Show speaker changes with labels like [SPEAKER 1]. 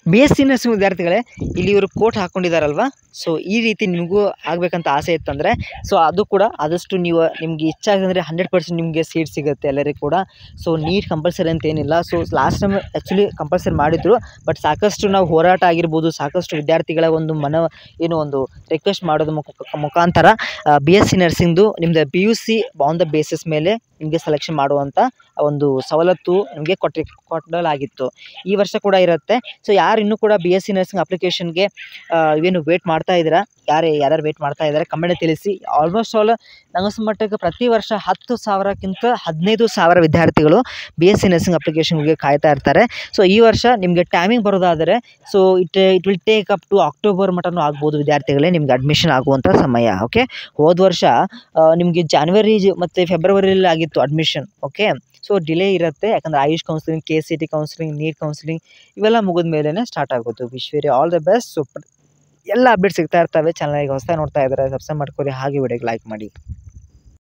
[SPEAKER 1] B S C nursing ವಿದ್ಯಾರ್ಥಿಗಳೇ ಇಲ್ಲಿ ಇವರು ಕೋಟ್ ಹಾಕ್ಕೊಂಡಿದ್ದಾರಲ್ವಾ ಸೊ ಈ ರೀತಿ ನಿಮಗೂ ಆಗಬೇಕಂತ ಆಸೆ ಇತ್ತಂದರೆ ಸೊ ಅದು ಕೂಡ ಆದಷ್ಟು ನೀವು ನಿಮ್ಗೆ ಇಚ್ಛೆ ಅಂದರೆ ಹಂಡ್ರೆಡ್ ಪರ್ಸೆಂಟ್ ನಿಮಗೆ ಸೀಟ್ ಸಿಗುತ್ತೆ ಎಲ್ಲರಿಗೂ ಕೂಡ ಸೊ ನೀಟ್ ಕಂಪಲ್ಸರಿ ಅಂತ ಏನಿಲ್ಲ so last time actually compulsory ಮಾಡಿದ್ರು ಬಟ್ ಸಾಕಷ್ಟು ನಾವು ಹೋರಾಟ ಆಗಿರ್ಬೋದು ಸಾಕಷ್ಟು ವಿದ್ಯಾರ್ಥಿಗಳ ಒಂದು ಮನ ಏನು ಒಂದು ರಿಕ್ವೆಸ್ಟ್ ಮಾಡೋದು ಮುಖ ಮುಖಾಂತರ ಬಿ ಎಸ್ ಸಿ ನರ್ಸಿಂಗ್ದು ನಿಮ್ಮದು P U C on the basis ಮೇಲೆ ನಿಮಗೆ ಸೆಲೆಕ್ಷನ್ ಮಾಡುವಂಥ ಒಂದು ಸವಲತ್ತು ನಿಮಗೆ ಕೊಟ್ಟಿ ಕೊಡಲಾಗಿತ್ತು ಈ ವರ್ಷ ಕೂಡ ಇರುತ್ತೆ ಸೊ ಯಾರು ಇನ್ನೂ ಕೂಡ ಬಿ ಎಸ್ ಸಿ ನರ್ಸಿಂಗ್ ಅಪ್ಲಿಕೇಶನ್ಗೆ ಏನು ವೇಟ್ ಮಾಡ್ತಾ ಇದ್ದೀರಾ ಯಾರು ಯಾರ್ಯಾರು ವೇಟ್ ಮಾಡ್ತಾ ಇದ್ದಾರೆ ಕಮೆಂಟ್ ತಿಳಿಸಿ ಆಲ್ಮೋಸ್ಟ್ ಆಲ್ ನಂಗನ್ಸೋ ಮಟ್ಟಿಗೆ ಪ್ರತಿ ವರ್ಷ ಹತ್ತು ಸಾವಿರಕ್ಕಿಂತ ಹದಿನೈದು ಸಾವಿರ ವಿದ್ಯಾರ್ಥಿಗಳು ಬಿ ಎಸ್ ಸಿ ನರ್ಸಿಂಗ್ ಅಪ್ಲಿಕೇಶನ್ಗೆ ಕಾಯ್ತಾ ಇರ್ತಾರೆ ಸೊ ಈ ವರ್ಷ ನಿಮಗೆ ಟೈಮಿಂಗ್ ಬರೋದಾದರೆ so it it will take up to October ಮಟನೂ ಆಗ್ಬೋದು ವಿದ್ಯಾರ್ಥಿಗಳೇ ನಿಮ್ಗೆ ಅಡ್ಮಿಷನ್ ಆಗುವಂಥ ಸಮಯ ಓಕೆ ಹೋದ ವರ್ಷ ನಿಮಗೆ ಜಾನ್ವರಿ ಮತ್ತು ಫೆಬ್ರವರಿಯಲ್ಲಿ ಆಗಿತ್ತು ಅಡ್ಮಿಷನ್ ಓಕೆ ಸೊ ಡಿಲೇ ಇರುತ್ತೆ ಯಾಕಂದರೆ Ayush counselling K C T counselling NEET counselling ಇವೆಲ್ಲ ಮುಗಿದ ಮೇಲೇ ಸ್ಟಾರ್ಟ್ ಆಗೋದು wish very all the best so ಎಲ್ಲ ಅಪ್ಡೇಟ್ ಸಿಗ್ತಾ ಇರ್ತವೆ ಚಾನಲ್ಗೆ ಹೊಸ ನೋಡ್ತಾ ಇದ್ದಾರೆ ಸಬ್ಸ್ಕ್ರೈಬ್ ಮಾಡ್ಕೊಳ್ಳಿ ಹಾಗೆ ವಿಡಿಯೋಗೆ ಲೈಕ್ ಮಾಡಿ